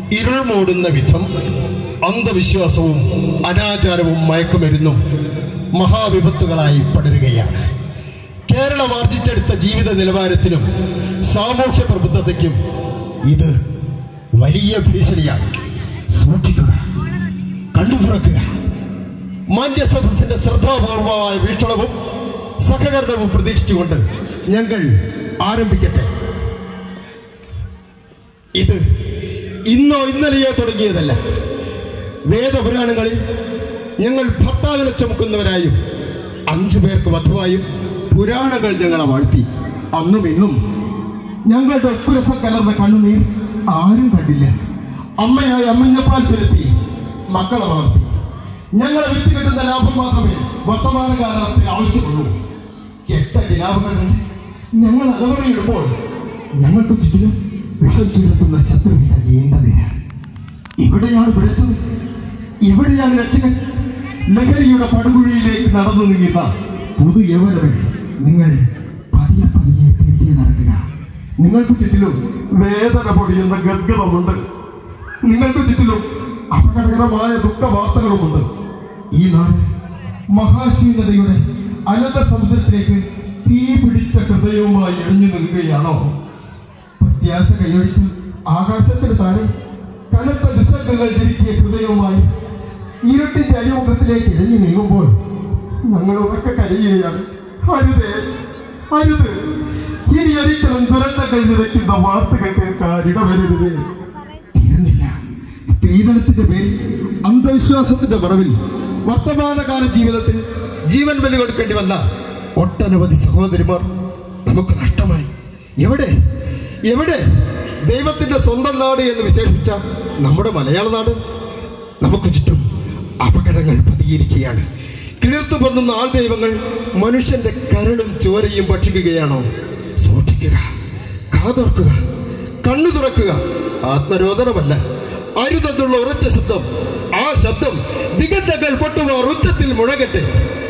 ഇരുൾ മൂടുന്ന വിധം അന്ധവിശ്വാസവും അനാചാരവും മയക്കുമരുന്നും മഹാവിപത്തുകളായി പടരുകയാണ് കേരളം ആർജിച്ചെടുത്ത ജീവിത നിലവാരത്തിനും സാമൂഹ്യ പ്രബുദ്ധതയ്ക്കും ഇത് വലിയ ഭീഷണിയാണ് സൂക്ഷിക്കുക കണ്ണു തുറക്കുക മാന്യ സദസ്സിന്റെ ശ്രദ്ധാപൂർവമായ വീക്ഷണവും സഹകരണവും പ്രതീക്ഷിച്ചുകൊണ്ട് ഞങ്ങൾ ആരംഭിക്കട്ടെ ഇത് ഇന്നോ ഇന്നലെയോ തുടങ്ങിയതല്ല വേദപുരാണങ്ങളിൽ ഞങ്ങൾ ഭർത്താവിനെ ചുമക്കുന്നവരായും അഞ്ചു പേർക്ക് വധുവായും പുരാണങ്ങൾ ഞങ്ങളെ വാഴ്ത്തി അന്നും ഇന്നും ഞങ്ങളുടെ ഉപ്പുരസം കലർന്ന കണ്ണുനീർ ആരും കണ്ടില്ല അമ്മയായി അമ്മഞ്ഞപ്പാൽ ചെലുത്തി മക്കളെ വളർത്തി ഞങ്ങളെ വിറ്റ് കിട്ടുന്ന ലാഭം മാത്രമേ വർത്തമാന കാലത്തിൽ ആവശ്യമുള്ളൂ കെട്ട കിലാവുകൾ കണ്ട് ഞങ്ങൾ അലവറയിടുമ്പോൾ ഞങ്ങൾക്ക് ചുറ്റിലും വിഷം ചുരത്തുന്ന ശത്രുവിത നീണ്ടതിന് ഇവിടെയാണ് പിഴച്ചത് ഇവിടെയാണ് രക്ഷകൻ ലഹരിയുടെ പടുകുഴിയിലേക്ക് നടന്നു നീങ്ങുന്ന പുതു യൗവനമേ നിങ്ങൾ പതിയെ പതിയെ തിരികെ നടക്കുക നിങ്ങൾക്ക് ചുറ്റിലും വേദന പൊടിയുന്ന ഗദ്ഗതമുണ്ട് നിങ്ങൾക്ക് ചുറ്റിലും അപകടകരമായ ദുഃഖവാർത്തകളുമുണ്ട് ഈ നാട് മഹാശീലതയുടെ അനന്ത സമുദ്രത്തിലേക്ക് തീ പിടിച്ച ഹൃദയവുമായി എഴിഞ്ഞു നിൽക്കുകയാണോ പ്രത്യാശ കൈയൊഴിച്ച് ആകാശത്തിന് താഴെ കനത്ത നിസ്സംഗങ്ങൾ തിരുക്കിയ ഹൃദയവുമായി ഇരുട്ടിന്റെ അഴിമുഖത്തിലേക്ക് ഇഴഞ്ഞു നീങ്ങുമ്പോൾ ഞങ്ങൾ ഉറക്കെ കരയുകയാണ് അരുതേ അരുത് ഇനി ഒരിക്കലും ദുരന്തങ്ങൾ വിതയ്ക്കുന്ന വാർത്തകൾ കേൾക്കാൻ ഇടവരരുതേ തീരുന്നില്ല സ്ത്രീധനത്തിന്റെ പേരിൽ അന്ധവിശ്വാസത്തിന്റെ മറവിൽ വർത്തമാനകാല ജീവിതത്തിൽ ജീവൻ ബലി കൊടുക്കേണ്ടി വന്ന ഒട്ടനവധി സഹോദരിമാർ നമുക്ക് നഷ്ടമായി എവിടെ എവിടെ ദൈവത്തിന്റെ സ്വന്തം നാട് എന്ന് വിശേഷിപ്പിച്ച നമ്മുടെ മലയാള നാട് നമുക്ക് ചുറ്റും അപകടങ്ങൾ പതിയിരിക്കുകയാണ് കിളിർത്തു പൊന്നുന്ന ആൾ ദൈവങ്ങൾ മനുഷ്യന്റെ കരളും ചോരയും ഭക്ഷിക്കുകയാണോ സൂക്ഷിക്കുക കാതോർക്കുക കണ്ണു തുറക്കുക ആത്മരോധനമല്ല അരുതെന്നുള്ള ഉറച്ച ശബ്ദം ആ ശബ്ദം ദിഗന്ധങ്ങൾ പൊട്ടുമാർ ഉച്ചത്തിൽ മുഴകട്ടെ